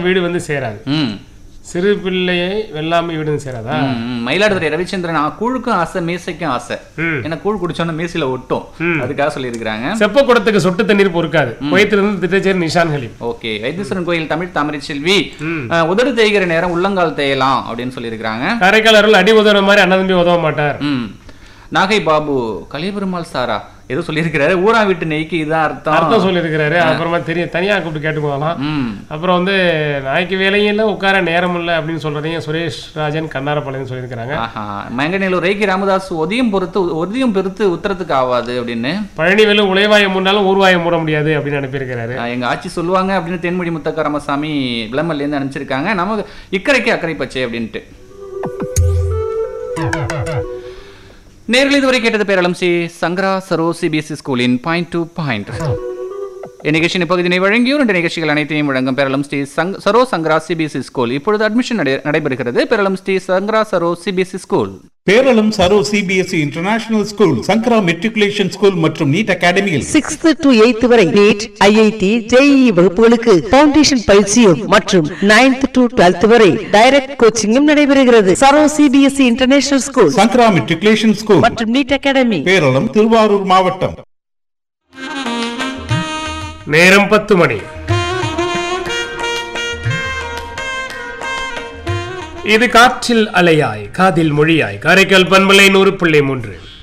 வீடு வந்து சேராது ம் சிறு பிள்ளையை வெல்லாமை வீடு வந்து சேராதா ம், ம். மயிலாடுதுறை ரவிச்சந்திரன் ஆ, கூழுக்கும் ஆசை மீசைக்கும் ஆசை ம். ஏன்னா கூழ் குடிச்சோன்னா மீசையில ஒட்டும் ம். அதுக்காக சொல்லியிருக்கிறாங்க செப்ப குடத்துக்கு சொட்டு தண்ணீர் பொறுக்காது குவைத்திலிருந்து திட்டச்சேரி நிஷான் ஹலீம் ஓகே வைத்தீஸ்வரன் கோயில் தமிழ் தாமரை செல்வி ம். அஹ், உதடு தேய்கிற நேரம் உள்ளங்கால் தேயலாம் அப்படின்னு சொல்லியிருக்கிறாங்க காரைக்கால் அருள் அடி உதவுற மாதிரி அண்ணன் தம்பி உதவ மாட்டார் ம் நாகை பாபு கலியபெருமாள் சாரா ஏதோ சொல்லியிருக்கிறாரு ஊரா வீட்டு நெய்க்கு இதான் அர்த்தம் அர்த்தம் சொல்லியிருக்கிறாரு அப்புறமா தெரியும் தனியா கூப்பிட்டு கேட்டு போகலாம் ம் அப்புறம் வந்து நாய்க்கு வேலையும் இல்லை உட்கார நேரம் இல்லை அப்படின்னு சொல்றதையும் சுரேஷ் ராஜன் கண்ணாரப்பாளையம் சொல்லியிருக்கிறாங்க ஆஹா மங்கநேலூர் ரைக்கி ராமதாஸ் ஒதியம் பொறுத்து ஒதியம் பெருத்து உத்தரத்துக்கு ஆகாது அப்படின்னு பழனிவேலு உழைவாயம் மூணாலும் ஊர்வாயம் மூட முடியாது அப்படின்னு அனுப்பியிருக்கிறாரு அஹ், எங்க ஆட்சி சொல்லுவாங்க அப்படின்னு தென்மொழி முத்தக்க ராமசாமி விளம்பர்ல இருந்து அனுப்பிச்சிருக்காங்க நமக்கு இக்கரைக்கு அக்கறை பச்சை அப்படின்ட்டு நேரில் இதுவரை கேட்டது பேரளம் சி சங்கரா சரோ சிபிஎஸ்இ ஸ்கூலின் பாயிண்ட் டூ பாயிண்ட் இந்நிகழ்ச்சியின் பகுதியினை வழங்கியோர் இந்த நிகழ்ச்சிகள் அனைத்தையும் வழங்கும் பேரளம் ஸ்ரீ சங் சரோ சங்கரா சிபிஎஸ்இ ஸ்கூல் இப்பொழுது அட்மிஷன் நடை நடைபெறுகிறது Peralam Shri Shankara Saro CBSE school Peralam Saro CBSE international school Shankara matriculation school மற்றும் நீட் அகாடமியில் சிக்ஸ்த் டு எய்த் வரை நீட் ஐஐடி ஜேஇஇ வகுப்புகளுக்கு பவுண்டேஷன் பயிற்சியும் மற்றும் நைன்த் டு டுவெல்த் வரை டைரக்ட் கோச்சிங்கும் நடைபெறுகிறது Saro CBSE international school Shankara matriculation school மற்றும் நீட் அகாடமி பேரளம் திருவாரூர் மாவட்டம் நேரம் பத்து மணி இது காற்றில் அலையாய் காதில் மொழியாய் காரைக்கால் பண்பலை நூறு புள்ளி மூன்று